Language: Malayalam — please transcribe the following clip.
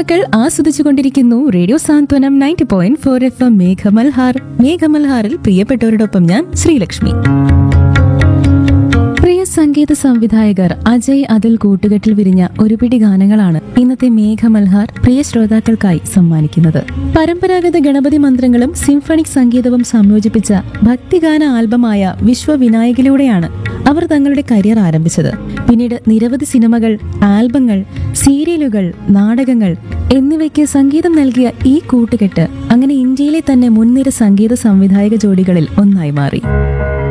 ശ്രോതാക്കൾ ആസ്വദിച്ചുകൊണ്ടിരിക്കുന്നു radio Santhwanam ninety point four F M Meghamalhar മേഘമൽഹാറിൽ പ്രിയപ്പെട്ടവരോടൊപ്പം ഞാൻ ശ്രീലക്ഷ്മി പ്രിയ സംഗീത സംവിധായകർ അജയ് അതിൽ കൂട്ടുകെട്ടിൽ വിരിഞ്ഞ ഒരു പിടി ഗാനങ്ങളാണ് ഇന്നത്തെ മേഘമൽഹാർ പ്രിയ ശ്രോതാക്കൾക്കായി സമ്മാനിക്കുന്നത് പരമ്പരാഗത ഗണപതി മന്ത്രങ്ങളും സിംഫണിക് സംഗീതവും സംയോജിപ്പിച്ച ഭക്തിഗാന ആൽബമായ വിശ്വവിനായകിലൂടെയാണ് അവർ തങ്ങളുടെ കരിയർ ആരംഭിച്ചത് പിന്നീട് നിരവധി സിനിമകൾ ആൽബങ്ങൾ സീരിയലുകൾ നാടകങ്ങൾ എന്നിവയ്ക്ക് സംഗീതം നൽകിയ ഈ കൂട്ടുകെട്ട് അങ്ങനെ ഇന്ത്യയിലെ തന്നെ മുൻനിര സംഗീത സംവിധായക ജോഡികളിൽ ഒന്നായി മാറി